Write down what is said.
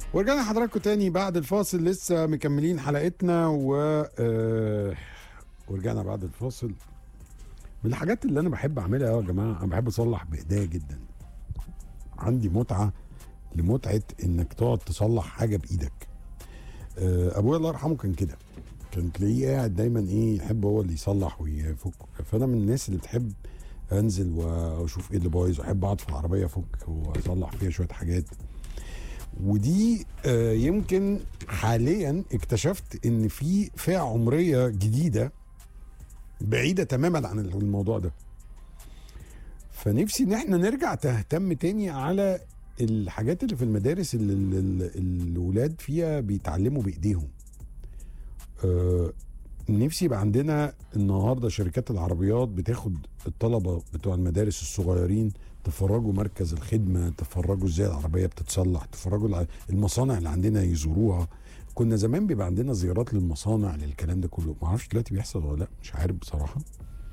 ورجعنا حضراتكم تاني بعد الفاصل لسه مكملين حلقتنا و آه، ورجعنا بعد الفاصل من الحاجات اللي انا بحب اعملها يا جماعه انا بحب اصلح بايديا جدا عندي متعه لمتعه انك تقعد تصلح حاجه بايدك آه، ابويا الله يرحمه كان كده كان تلاقيه قاعد دايما ايه يحب هو اللي يصلح ويفك فانا من الناس اللي بتحب انزل واشوف ايه اللي بايظ واحب اقعد في العربيه افك واصلح فيها شويه حاجات ودي آه، يمكن حاليا اكتشفت ان في فئه عمريه جديده بعيده تماما عن الموضوع ده فنفسي ان احنا نرجع تهتم تاني على الحاجات اللي في المدارس اللي ال- ال- الولاد فيها بيتعلموا بايديهم آه، نفسي يبقى عندنا النهارده شركات العربيات بتاخد الطلبه بتوع المدارس الصغيرين تفرجوا مركز الخدمه تفرجوا ازاي العربيه بتتصلح تفرجوا الع- المصانع اللي عندنا يزوروها كنا زمان بيبقى عندنا زيارات للمصانع للكلام ده كله ما اعرفش دلوقتي بيحصل ولا لا مش عارف بصراحه